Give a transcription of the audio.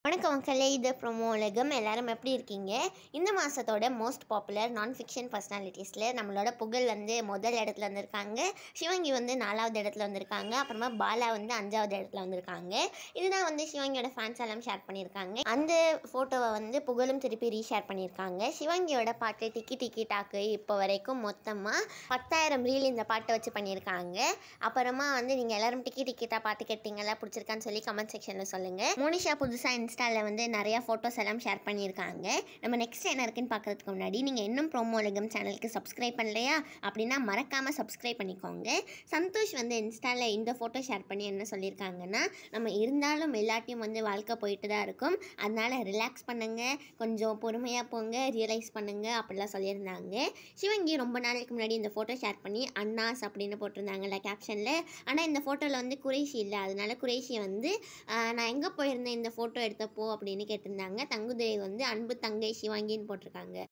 வணக்கம் மக்களே இது ப்ரோமோ உலகம் எல்லாரும் எப்படி இருக்கீங்க இந்த மாதத்தோட மோஸ்ட் பாப்புலர் நான் ஃபிக்ஷன் பர்சனாலிட்டிஸில் நம்மளோட புகழ் வந்து முதல் இடத்துல வந்திருக்காங்க சிவங்கி வந்து நாலாவது இடத்துல வந்திருக்காங்க அப்புறமா பாலா வந்து அஞ்சாவது இடத்துல வந்திருக்காங்க இதுதான் வந்து சிவங்கியோட ஃபேன்ஸ் எல்லாம் ஷேர் பண்ணியிருக்காங்க அந்த ஃபோட்டோவை வந்து புகழும் திருப்பி ரீஷேர் பண்ணியிருக்காங்க சிவங்கியோட பாட்டு டிக்கி டிக்கி டாக்கு இப்போ வரைக்கும் மொத்தமாக பத்தாயிரம் ரீல் இந்த பாட்டை வச்சு பண்ணியிருக்காங்க அப்புறமா வந்து நீங்கள் எல்லாரும் டிக்கி டிக்கிட்டா பாட்டு கேட்டீங்களா பிடிச்சிருக்கான்னு சொல்லி கமெண்ட் செக்ஷனில் சொல்லுங்கள் மோனிஷா புதுசாக இன்ஸ்டாவில் வந்து நிறையா ஃபோட்டோஸ் எல்லாம் ஷேர் பண்ணியிருக்காங்க நம்ம நெக்ஸ்ட் என்ன இருக்குன்னு பார்க்கறதுக்கு முன்னாடி நீங்கள் இன்னும் ப்ரோமோ உலகம் சேனலுக்கு சப்ஸ்கிரைப் பண்ணலையா அப்படின்னா மறக்காமல் சப்ஸ்கிரைப் பண்ணிக்கோங்க சந்தோஷ் வந்து இன்ஸ்டாவில் இந்த ஃபோட்டோ ஷேர் பண்ணி என்ன சொல்லியிருக்காங்கன்னா நம்ம இருந்தாலும் எல்லாத்தையும் வந்து வாழ்க்கை போயிட்டு தான் இருக்கும் அதனால் ரிலாக்ஸ் பண்ணுங்கள் கொஞ்சம் பொறுமையாக போங்க ரியலைஸ் பண்ணுங்கள் அப்படிலாம் சொல்லியிருந்தாங்க சிவங்கி ரொம்ப நாளைக்கு முன்னாடி இந்த ஃபோட்டோ ஷேர் பண்ணி அண்ணாஸ் அப்படின்னு போட்டிருந்தாங்கல்ல கேப்ஷனில் ஆனால் இந்த ஃபோட்டோவில் வந்து குறைஷி இல்லை அதனால குறைஷியை வந்து ஆஹ், நான் எங்கே போயிருந்தேன் இந்த ஃபோட்டோ எடுத்தப்போ அப்படின்னு கேட்டிருந்தாங்க தங்குதுரை வந்து அன்பு தங்கை சிவாங்கின்னு போட்டிருக்காங்க